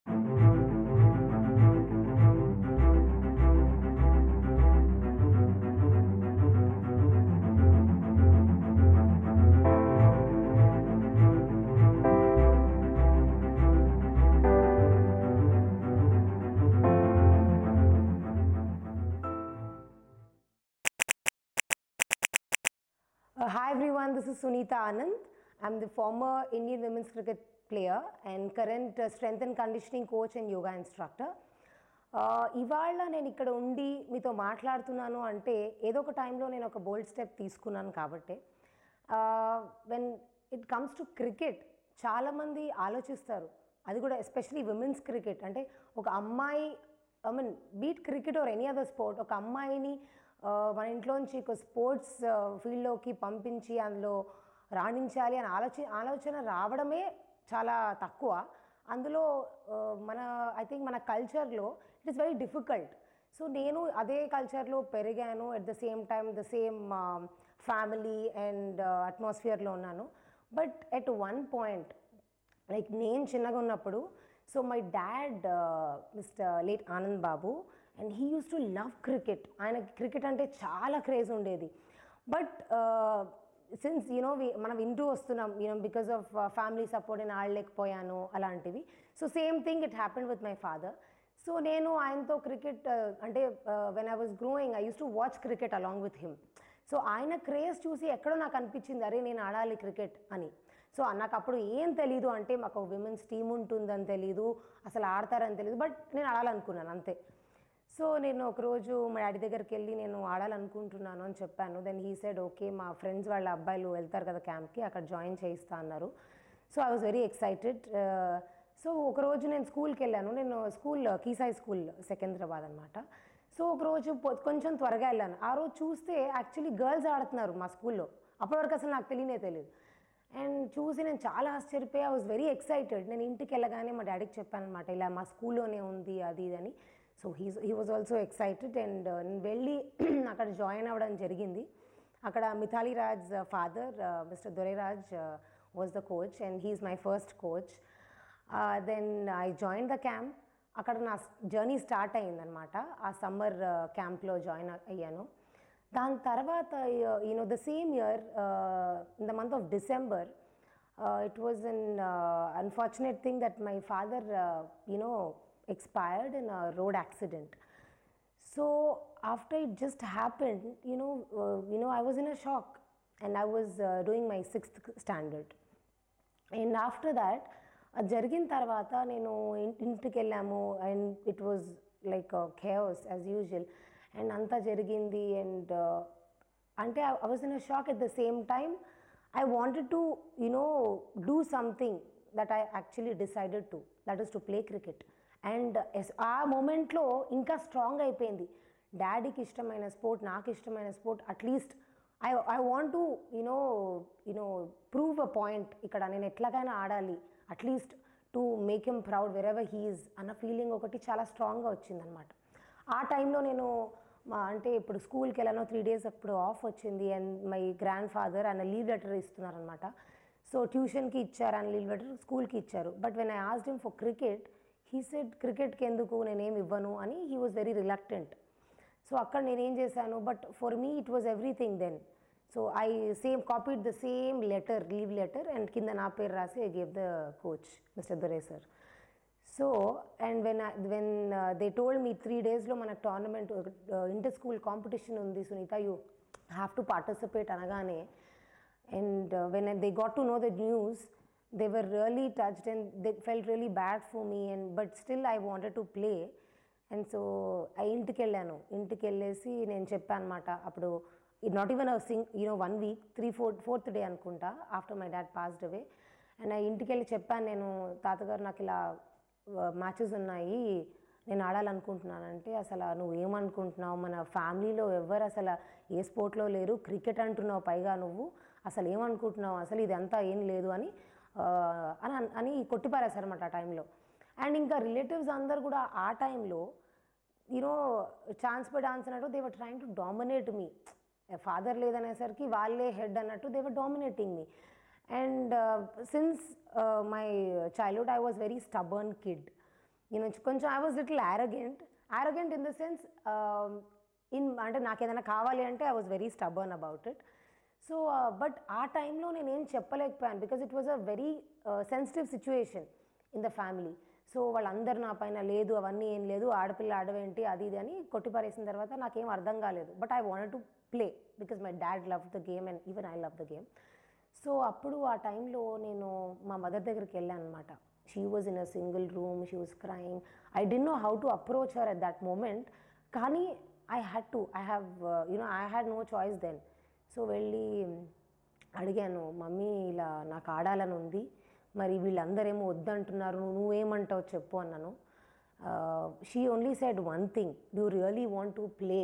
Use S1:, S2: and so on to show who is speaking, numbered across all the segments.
S1: Uh, hi everyone, this is Sunita Anand. I'm the former Indian women's cricket player and current uh, strength and conditioning coach and yoga instructor. Uh, ఇవాళ నేను ఇక్కడ ఉండి మీతో మాట్లాడుతున్నాను అంటే ఏదో ఒక టైంలో నేను ఒక బోల్డ్ స్టెప్ తీసుకున్నాను కాబట్టి when it comes to cricket చాలామంది ఆలోచిస్తారు అది కూడా ఎస్పెషలీ విమెన్స్ క్రికెట్ అంటే ఒక అమ్మాయి I mean be it cricket or any other sport ఒక అమ్మాయిని ఆ, మన ఇంట్లోంచి ఒక స్పోర్ట్స్ ఫీల్డ్లోకి పంపించి అందులో రాణించాలి అని ఆలోచన ఆలోచన రావడమే చాలా తక్కువ అందులో ఆ, మన ఐ థింక్ మన కల్చర్లో it is very difficult so నేను అదే కల్చర్లో పెరిగాను at the same time the same family and అట్మాస్ఫియర్లో ఉన్నాను but at one point like నేను చిన్నగా ఉన్నప్పుడు so my dad mister late Anand Babu and he use to love cricket ఆయన క్రికెట్ అంటే చాలా క్రేజ్ ఉండేది బట్ సిన్స్ యూనో మనం వింటూ వస్తున్నాం you know because of family support నేను ఆడలేకపోయాను అలాంటివి so same thing it happened with my father so నేను ఆయనతో క్రికెట్ అంటే when I was growing I use to watch cricket along with him so ఆయన క్రేజ్ చూసి ఎక్కడో నాకు అనిపించింది అరే నేను ఆడాలి క్రికెట్ అని సో నాకు అప్పుడు ఏం తెలీదు అంటే మాకు విమెన్స్ టీమ్ ఉంటుందని తెలీదు అసలు ఆడతారని తెలీదు బట్ నేను ఆడాలనుకున్నాను అంతే సో నేను ఒకరోజు మా డాడీ దగ్గరికి వెళ్ళి నేను ఆడాలనుకుంటున్నాను అని చెప్పాను దెన్ హీ సెడ్ ఓకే మా ఫ్రెండ్స్ వాళ్ళ అబ్బాయిలు వెళ్తారు కదా క్యాంప్కి అక్కడ జాయిన్ చేయిస్తా అన్నారు so I was very excited so ఒకరోజు నేను స్కూల్కి వెళ్ళాను నేను స్కూల్ కీసాయి స్కూల్ సికింద్రాబాద్ అనమాట సో ఒకరోజు పొ- కొంచెం త్వరగా వెళ్ళాను ఆ రోజు చూస్తే యాక్చువల్లీ గర్ల్స్ ఆడుతున్నారు మా స్కూల్లో అప్పటివరకు అసలు నాకు తెలియనే తెలియదు అండ్ చూసి నేను చాలా ఆశ్చర్యపోయి ఐ వాజ్ వెరీ ఎక్సైటెడ్ నేను ఇంటికి వెళ్ళగానే మా డాడీకి చెప్పాను అనమాట ఇలా మా స్కూల్లోనే ఉంది అది ఇది అని so he he was also excited and నేను వెళ్ళి అక్కడ జాయిన్ అవ్వడం జరిగింది అక్కడ Mithali Raj father mister Dorairaj was the coach and he's my first coach then I join the camp అక్కడ నా జర్నీ స్టార్ట్ అయిందనమాట ఆ సమ్మర్ క్యాంప్లో జాయిన్ అయ్యాను దాని తర్వాత you know the same year in the month of December it was un unfortunate thing that my father you know expired in a road accident. So after it just happened, you know, uh, you know, I was in a shock, and I was uh, doing my sixth standard. And after that అది జరిగిన తర్వాత నేను ఇన్- ఇంటికి వెళ్ళాము and it was like chaos as usual and అంతా జరిగింది and అంటే I was in a shock at the same time I wanted to you know do something that I actually decided to that is to play cricket and ఆ మూమెంట్లో ఇంకా strong అయిపోయింది డాడీకి ఇష్టమైన sport నాకు ఇష్టమైన sport at least I I want to you know you know prove a point ఇక్కడ నేను ఎట్లాగైనా ఆడాలి at least to make him proud wherever he's అన్న ఫీలింగ్ ఒకటి చాలా స్ట్రాంగ్గా వచ్చిందనమాట ఆ టైంలో నేను మా అంటే ఇప్పుడు స్కూల్కి వెళ్ళాను త్రీ డేస్ అప్పుడు ఆఫ్ వచ్చింది అండ్ మై గ్రాండ్ ఫాదర్ ఆయన లీవ్ లెటర్ ఇస్తున్నారనమాట సో ట్యూషన్కి ఇచ్చారు ఆయన లీవ్ లెటర్ స్కూల్కి ఇచ్చారు but when I asked him for cricket he said క్రికెట్కి ఎందుకు నేనేం ఇవ్వను అని he was very reluctant so అక్కడ నేనేం చేశాను but for me it was everything then so I same copied the same letter leave letter and కింద నా పేరు రాసి I gave the coach mister Durai sir so and when when they told me three డేస్లో మన tournament inter school competition ఉంది Sunitha you have to participate అనగానే and when they got to know the news they were really touched and they felt really bad for me and but still I wanted to play and so ఆ ఇంటికి వెళ్ళాను ఇంటికి వెళ్ళేసి నేను చెప్పాను అనమాట అప్పుడు not even since you know one week three fourth fourth day అనుకుంటా after my dad passed away and ఆ ఇంటికి వెళ్ళి చెప్పాను నేను తాతగారు నాకు ఇలా మ్యాచెస్ ఉన్నాయి నేను ఆడాలనుకుంటున్నానంటే అసలు నువ్వు ఏమనుకుంటున్నావు మన ఫ్యామిలీలో ఎవరు అసలు ఏ స్పోర్ట్లో లేరు క్రికెట్ అంటున్నావు పైగా నువ్వు అసలు ఏమనుకుంటున్నావు అసలు ఇదంతా ఏం లేదు అని ఆ, అని అని కొట్టిపారేశారన్నమాట ఆ టైంలో అండ్ ఇంకా రిలేటివ్స్ అందరు కూడా ఆ టైంలో యూనో ఛాన్స్ పై డాన్స్ అన్నట్టు they were trying to dominate me father లేదనేసరికి వాళ్ళే హెడ్ అన్నట్టు they were dominating me and since my childhood I was very stubborn kid నేను కొంచెం I was little arrogant arrogant in the sense in um, అంటే నాకు ఏదైనా కావాలి అంటే I was very stubborn about it so but ఆ టైంలో నేను ఏం చెప్పలేకపోయాను because it was a very sensitive situation in the family so వాళ్ళందరూ నా పైన లేదు అవన్నీ ఏం లేదు ఆడపిల్ల ఆడవేంటి అది ఇది అని కొట్టిపారేసిన తర్వాత నాకేం అర్థం కాలేదు but I want to play because my dad love the game and even I love the game so అప్పుడు ఆ టైంలో నేను మా మదర్ దగ్గరికి వెళ్ళాను అనమాట she was in a single room she was crying I డి know how to approach her at that moment కానీ I had to I have you know I had no choice then so వెళ్ళి అడిగాను mummy ఇలా నాకు ఆడాలని ఉంది మరి వీళ్ళందరేమో వద్దంటున్నారు నువ్వేమంటావు చెప్పు అన్నాను she only said one thing do really want to play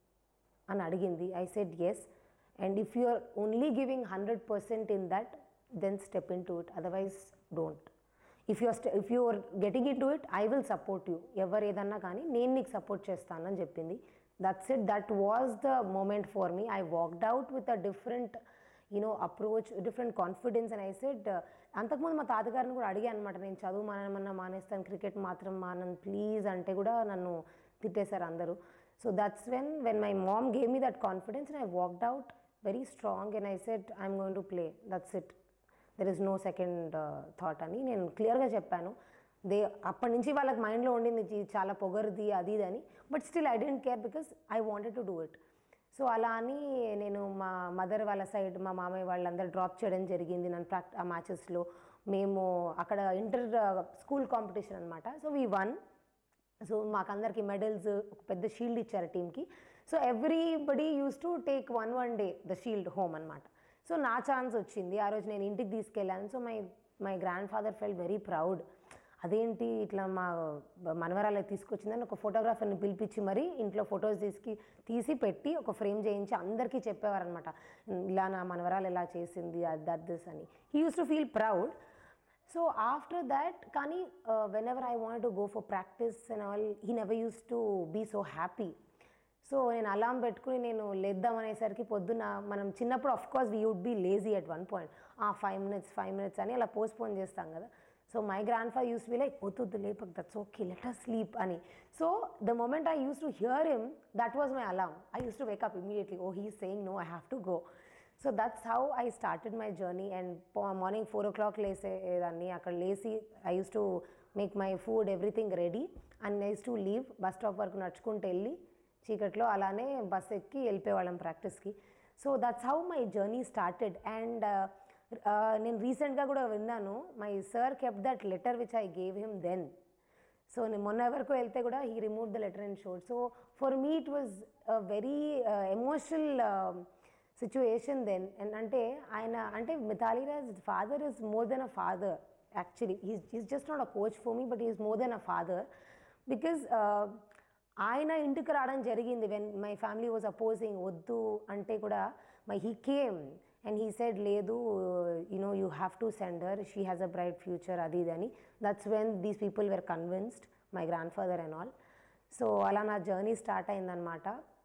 S1: అని అడిగింది I said yes and if you are only giving hundred percent in that then step into it otherwise don't if your if you are getting into it I will support you ఎవరు ఏదన్నా కానీ నేను నీకు support చేస్తానని చెప్పింది that's it that was the moment for me I walked out with a different you know approach different confidence and I said అంతకుముందు మా తాతగారిని కూడా అడిగాను అనమాట నేను చదువు మానేమన్నా మానేస్తాను క్రికెట్ మాత్రం మానను ప్లీజ్ అంటే కూడా నన్ను తిట్టేశారు అందరూ so that's when when my mom gave me that confidence and I walked out very strong and I said I'm going to play that's it there is no second thought అని నేను క్లియర్గా చెప్పాను they అప్పటి నుంచి వాళ్ళకి మైండ్లో ఉండింది ఇది చాలా పొగరుది అది ఇది అని but still I didn't care because I wanted to do it so అలా అని నేను మా మదర్ వాళ్ళ సైడ్ మా మామయ్య వాళ్ళందరూ డ్రాప్ చేయడం జరిగింది నన్ను ప్రాక్ట్ ఆ మ్యాచెస్లో మేము అక్కడ ఇంటర్ స్కూల్ కాంపిటీషన్ అనమాట సో వీ వన్ సో మాకందరికి మెడల్స్ ఒక పెద్ద షీల్డ్ ఇచ్చారు టీంకి so everybody use to take one one day the shield home అనమాట సో నా ఛాన్స్ వచ్చింది ఆ రోజు నేను ఇంటికి తీసుకెళ్ళాను so my my grandfather felt very proud అదేంటి ఇట్లా మా మనవరాలకు తీసుకొచ్చిందని ఒక ఫోటోగ్రాఫర్ని పిలిపించి మరీ ఇంట్లో ఫొటోస్ తీసుకు తీసి పెట్టి ఒక ఫ్రేమ్ చేయించి అందరికీ చెప్పేవారనమాట ఇలా నా మనవరాలు ఎలా చేసింది అది దట్ దిస్ అని he use to feel proud so after that కానీ whenever I want to go for practice and all he never use to be so happy so నేను అలారం పెట్టుకుని నేను లేద్దాం అనేసరికి పొద్దున్న మనం చిన్నప్పుడు of course we would be lazy at one point ఆ ఫైవ్ మినిట్స్ ఫైవ్ మినిట్స్ అని అలా పోస్ట్పోన్ చేస్తాం కదా so my grandfather use be like వద్దు లేపక్ that's okay let us sleep అని so the moment I use to hear him that was my alarm I use to wake up immediately oh he saying no I have to go so that's how I started my journey and morning four o'clock లేసేదాన్ని అక్కడ లేసి I use to make my food everything ready and next to leave bus stop వరకు నడుచుకుంటూ వెళ్ళి చీకట్లో అలానే bus ఎక్కి వెళ్ళిపోయేవాళ్ళం ప్రాక్టీస్కి so that's how my journey started and నేను రీసెంట్గా కూడా విన్నాను my sir kept that letter which I gave him then so నేను మొన్న వరకు వెళ్తే కూడా he remove the letter and showed so for me it was very emotional situation then and అంటే ఆయన అంటే Mithali Raj father is more than a father actually he's is just not a coach for me but is more than a father because ఆయన ఇంటికి రావడం జరిగింది when my family was opposing వద్దు అంటే కూడా my he came and he said లేదు you know you have to send her she has a bright future అది ఇది అని that's when these people were convinced my grandfather and all so అలా నా journey start అయిందనమాట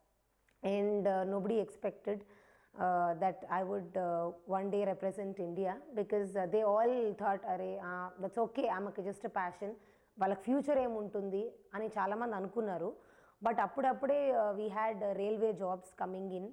S1: and nobody expected that I would one day represent India because they all thought అరే that's okay ఆమెకు just passion వాళ్ళకి future ఏముంటుంది అని చాలామంది అనుకున్నారు బట్ అప్పుడప్పుడే we had railway jobs coming in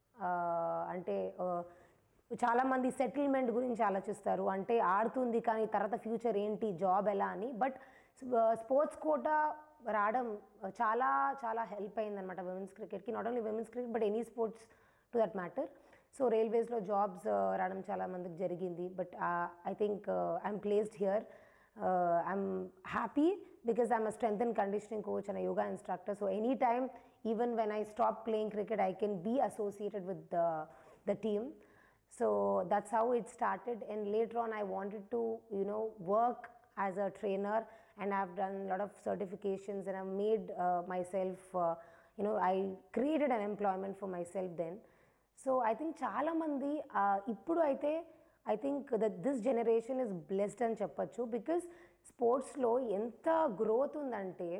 S1: అంటే uh, చాలామంది సెటిల్మెంట్ గురించి ఆలోచిస్తారు అంటే ఆడుతుంది కానీ తర్వాత ఫ్యూచర్ ఏంటి జాబ్ ఎలా అని బట్ స్పోర్ట్స్ కోటా రావడం చాలా చాలా హెల్ప్ అయిందనమాట విమెన్స్ క్రికెట్కి not only women's cricket but any sports to that matter so రైల్వేస్లో జాబ్స్ రావడం చాలా మందికి జరిగింది but I think I'm placed here I'm happy because I'm a strength and conditioning coach and a yoga instructor. So anytime, even when I stop playing cricket, I can be associated with the, the team. So that's how it started. And later on, I wanted to, you know, work as a trainer and I've done a lot of certifications and I've made uh, myself, uh, you know, I created an employment for myself then. So I think చాలామంది ఇప్పుడు అయితే I think that this generation is blessed అని చెప్పొచ్చు because స్పోర్ట్స్లో ఎంత growth ఉందంటే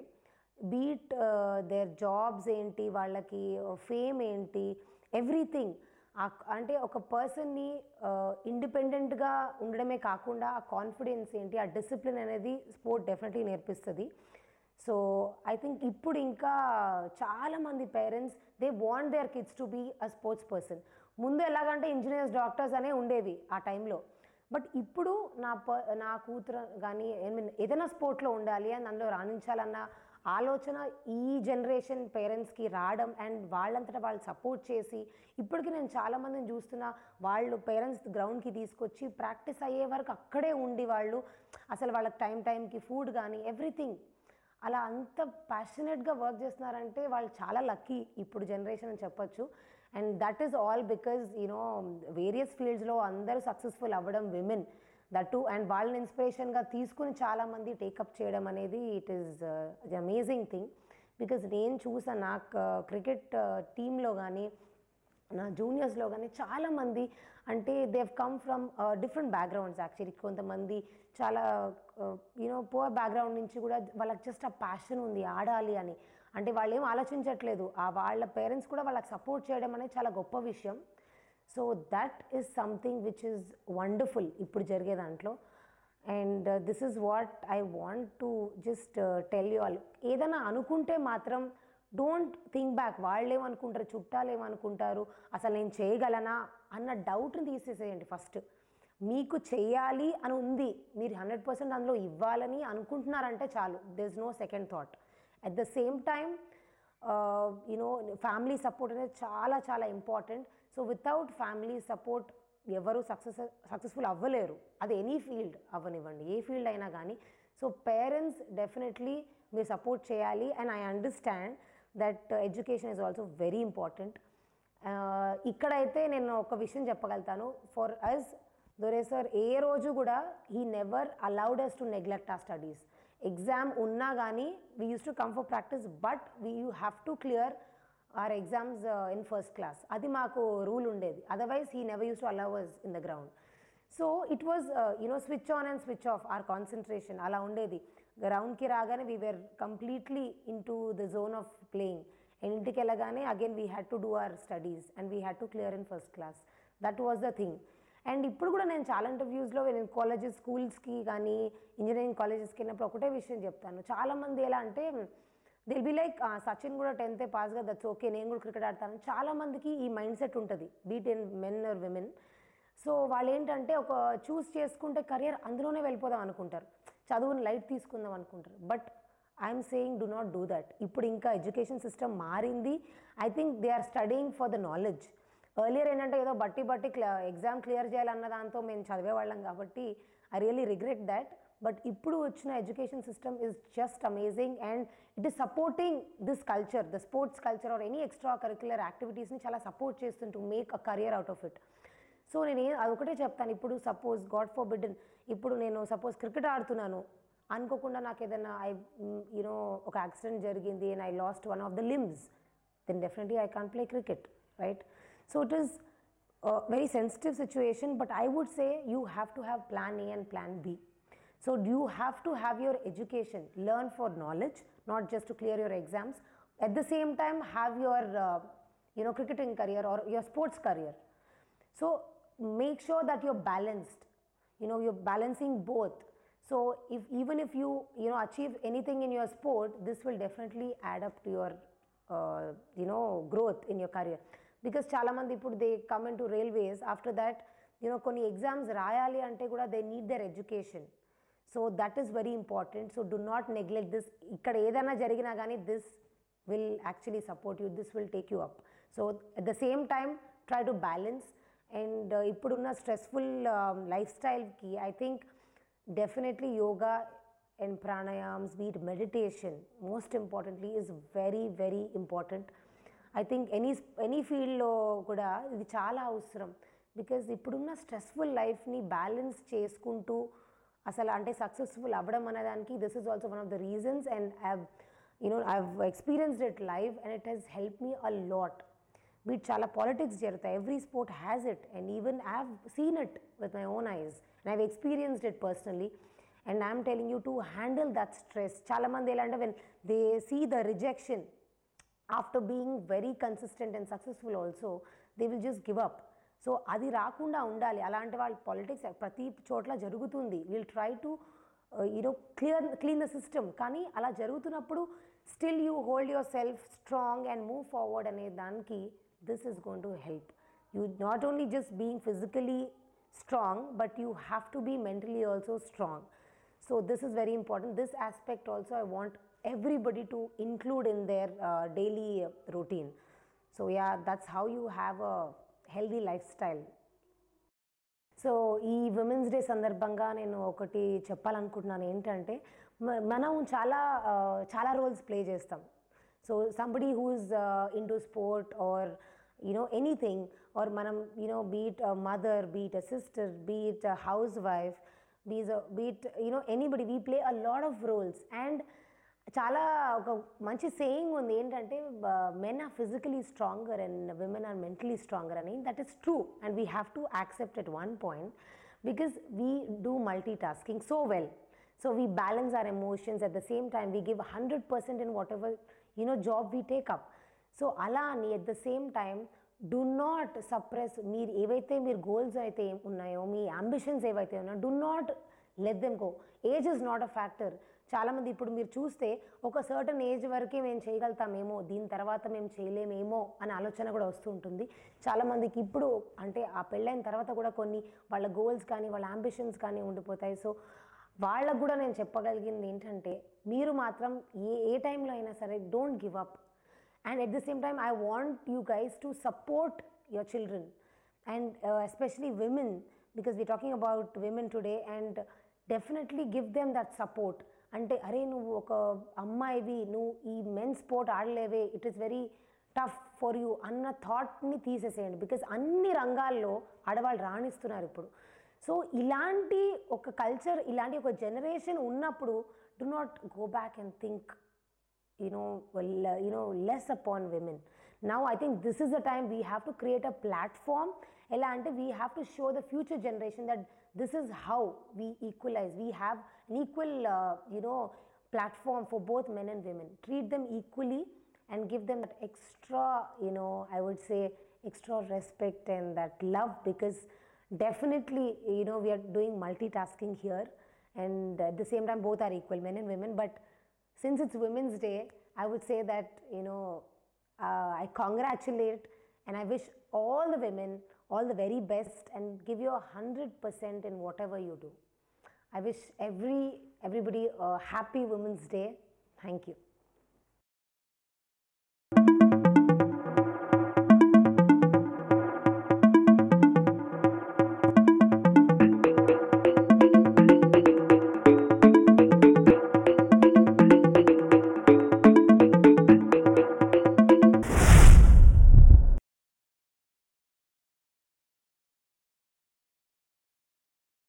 S1: beat there jobs ఏంటి వాళ్ళకి ఫేమ్ ఏంటి ఎవ్రీథింగ్ ఆ- అంటే ఒక పర్సన్ని ఇండిపెండెంట్గా ఉండడమే కాకుండా ఆ కాన్ఫిడెన్స్ ఏంటి ఆ డిసిప్లిన్ అనేది స్పోర్ట్ డెఫినెట్లీ నేర్పిస్తుంది సో ఐ థింక్ ఇప్పుడు ఇంకా చాలామంది parents they want their kids to be a sports person ముందు ఎలాగంటే ఇంజనీర్స్ డాక్టర్స్ అనే ఉండేవి ఆ టైంలో బట్ ఇప్పుడు నా ప నా కూతురు కానీ ఐ మీన్ ఏదైనా స్పోర్ట్లో ఉండాలి అని అందులో రాణించాలన్న ఆలోచన ఈ జనరేషన్ పేరెంట్స్కి రావడం అండ్ వాళ్ళంతటా వాళ్ళు సపోర్ట్ చేసి ఇప్పటికీ నేను చాలామందిని చూస్తున్నా వాళ్ళు పేరెంట్స్ గ్రౌండ్కి తీసుకొచ్చి ప్రాక్టీస్ అయ్యే వరకు అక్కడే ఉండి వాళ్ళు అసలు వాళ్ళకి టైం టైంకి ఫుడ్ కానీ ఎవ్రీథింగ్ అలా అంత ప్యాషనెట్గా వర్క్ చేస్తున్నారంటే వాళ్ళు చాలా లక్కీ ఇప్పుడు జనరేషన్ అని చెప్పొచ్చు and that is all because you know various ఫీల్డ్స్లో అందరూ సక్సెస్ఫుల్ అవ్వడం విమెన్ దట్టు అండ్ వాళ్ళని ఇన్స్పిరేషన్గా తీసుకుని చాలామంది టేకప్ చేయడం అనేది it is amazing thing because నేను చూసాను నాకు క్రికెట్ టీంలో కానీ నా జూనియర్స్లో కానీ చాలామంది అంటే they've come from different backgrounds actually కొంతమంది చాలా యూనో పువర్ బ్యాక్గ్రౌండ్ నుంచి కూడా వాళ్ళకి జస్ట్ ఆ ప్యాషన్ ఉంది ఆడాలి అని అంటే వాళ్ళు ఏం ఆలోచించట్లేదు ఆ వాళ్ళ పేరెంట్స్ కూడా వాళ్ళకి సపోర్ట్ చేయడం అనేది చాలా గొప్ప విషయం so that is something which is wonderful ఇప్పుడు జరిగే దాంట్లో and this is what I want to just tell you all ఏదైనా అనుకుంటే మాత్రం డోంట్ థింక్ బ్యాక్ వాళ్ళు ఏమనుకుంటారు చుట్టాలు ఏమనుకుంటారు అసలు నేను చేయగలనా అన్న డౌట్ని తీసేసేయండి ఫస్ట్ మీకు చేయాలి అని ఉంది మీరు హండ్రెడ్ పర్సెంట్ అందులో ఇవ్వాలని అనుకుంటున్నారంటే చాలు this no second thought at the same time you know family support అనేది చాలా చాలా important so without family support ఎవరు సక్సెస్ సక్సెస్ఫుల్ అవ్వలేరు అది ఎనీ ఫీల్డ్ అవ్వనివ్వండి ఏ ఫీల్డ్ అయినా కానీ సో పేరెంట్స్ డెఫినెట్లీ మీరు సపోర్ట్ చేయాలి and I understand that education is also very important ఇక్కడైతే నేను ఒక విషయం చెప్పగలుగుతాను ఫర్ అస్ దొరే సార్ ఏ రోజు కూడా he never allowed us to neglect ఆ స్టడీస్ ఎగ్జామ్ ఉన్నా కానీ we use to come for practice but we you have to clear our exams in first class అది మాకు రూల్ ఉండేది otherwise he never use to allow us in the ground so it was you know switch on and switch off our concentration అలా ఉండేది గ్రౌండ్కి రాగానే we were completely into the zone of playing and ఇంటికి వెళ్ళగానే again we had to do our studies and we had to clear in first class that was the thing and ఇప్పుడు కూడా నేను చాలా ఇంటర్వ్యూస్లో నేను కాలేజెస్ స్కూల్స్కి కానీ engineering కాలేజెస్కి వెళ్ళినప్పుడు ఒకటే విషయం చెప్తాను చాలామంది ఎలా అంటే దిల్ బి లైక్ సచిన్ కూడా టెన్తే పాస్గా దట్స్ ఓకే నేను కూడా క్రికెట్ ఆడతాను చాలామందికి ఈ మైండ్ సెట్ ఉంటుంది be it in men or women so వాళ్ళు ఏంటంటే ఒక చూస్ చేసుకుంటే కెరియర్ అందులోనే వెళ్ళిపోదాం అనుకుంటారు చదువుని లైట్ తీసుకుందాం అనుకుంటారు but I'm saying do not do that ఇప్పుడు ఇంకా ఎడ్యుకేషన్ సిస్టమ్ మారింది I think they are studying for the knowledge earlier ఏంటంటే ఏదో బట్టి బట్టి క్లా ఎగ్జామ్ క్లియర్ చేయాలన్న దాంతో మేము చదివేవాళ్ళం కాబట్టి I really regret that but ఇప్పుడు వచ్చిన education system is just amazing and it is supporting this culture the sports culture or any extra curricular యాక్టివిటీస్ని చాలా సపోర్ట్ చేస్తుంటూ make a career out of it so నేను ఏ- అదొకటే చెప్తాను ఇప్పుడు సపోజ్ గాడ్ ఫర్ బిడ్డన్ ఇప్పుడు నేను సపోజ్ క్రికెట్ ఆడుతున్నాను అనుకోకుండా నాకు ఏదైనా ఐ యూనో ఒక యాక్సిడెంట్ జరిగింది and I lost one of the limbs then definitely I can play cricket right so it is very sensitive situation but I would say you have to have plan A and plan B so you have to have your education, learn for knowledge, not just to clear your exams. At the same time, have your, uh, you know, cricketing career or your sports career. So make sure that you're balanced. You know, you're balancing both. So if even if you, you know, achieve anything in your sport, this will definitely add up to your, uh, you know, growth in your career. Because చాలా మంది ఇప్పుడు they come into railways after that you know కొన్ని exams రాయాలి అంటే కూడా they need their education so that is very important so do not neglect this ఇక్కడ ఏదైనా జరిగినా కానీ this will actually support you this will take you up so at the same time try to balance and ఇప్పుడున్న stressful life స్టైల్కి I think definitely yoga and pranayams be it meditation most importantly is very very important I think any any ఫీల్డ్లో కూడా ఇది చాలా అవసరం because ఇప్పుడున్న stressful లైఫ్ని balance చేసుకుంటూ అసలు అంటే సక్సెస్ఫుల్ అవ్వడం అనేదానికి this is also one of the reasons and I you know I experienced it live and it has help me a lot వీటి చాలా పాలిటిక్స్ జరుగుతాయి every sport has it and even I have seen it with my own eyes and I've experienced it personally and I'm telling you to handle that stress చాలామంది ఎలా అంటే when they see the rejection after being very consistent and successful also they will just give up so అది రాకుండా ఉండాలి అలాంటి వాళ్ళ politics ప్రతి చోట్ల జరుగుతుంది will try to you know clear clean the system కానీ అలా జరుగుతున్నప్పుడు still you hold yourself strong and move forward అనే దానికి this is gonna help you not only just being physically strong but you have to be mentally also strong so this is very important this aspect also i want everybody to include in their uh, daily uh, routine so yeah that's how you have a healthy lifestyle so ఈ women's day సందర్భంగా నేను ఒకటి చెప్పాలనుకుంటున్నాను ఏంటంటే మ- మనం చాలా ఆ, చాలా రోల్స్ ప్లే చేస్తాం so somebody who's into sport or you know anything or మనం you know be it mother be it a sister be it housewife బీజ్ be it you know anybody we play a lot of roles and చాలా ఒక మంచి saying ఉంది ఏంటంటే men are physically stronger and women are mentally stronger అని that is true and we have to accept at one point because we do multi tasking so well so we balance our emotions at the same time we give hundred percent in whatever you know job we take up so అలా అని at the same time do not suppress మీరు ఏవైతే మీరు goals అయితే ఏం ఉన్నాయో మీ ambitions ఏవైతే ఉన్నాయో do not let them go age is not a factor చాలామంది ఇప్పుడు మీరు చూస్తే ఒక సర్టన్ ఏజ్ వరకే మేము చేయగలుగుతామేమో దీని తర్వాత మేము చేయలేమేమో అనే ఆలోచన కూడా వస్తూ ఉంటుంది చాలామందికి ఇప్పుడు అంటే ఆ పెళ్ళైన తర్వాత కూడా కొన్ని వాళ్ళ గోల్స్ కానీ వాళ్ళ అంబిషన్స్ కానీ ఉండిపోతాయి సో వాళ్ళకు కూడా నేను చెప్పగలిగింది ఏంటంటే మీరు మాత్రం ఏ ఏ టైంలో అయినా సరే don't give up and at the same time i want you guys to support your children and uh, especially women because we're talking about women today and definitely give them that support అంటే అరే నువ్వు ఒక అమ్మాయివి నువ్వు ఈ men sport ఆడలేవే it is very tough for you అన్న థాట్ని తీసేసేయండి బికాస్ అన్ని రంగాల్లో ఆడవాళ్ళు రాణిస్తున్నారు ఇప్పుడు సో ఇలాంటి ఒక కల్చర్ ఇలాంటి ఒక జనరేషన్ ఉన్నప్పుడు do not go back and think you know, well, uh, you know, less upon women. Now, I think this is the time we have to create a platform. ఎలా అంటే we have to show the future generation that this is how we equalize. We have an equal, uh, you know, platform for both men and women. Treat them equally and give them that extra, you know, I would say extra respect and that love because definitely, you know, we are doing multitasking here and at the same time both are equal, men and women. But since it's Women's Day, I would say that, you know, uh, I congratulate and I wish all the women all the very best and give you a hundred percent in whatever you do. I wish every everybody a happy Women's Day. Thank you.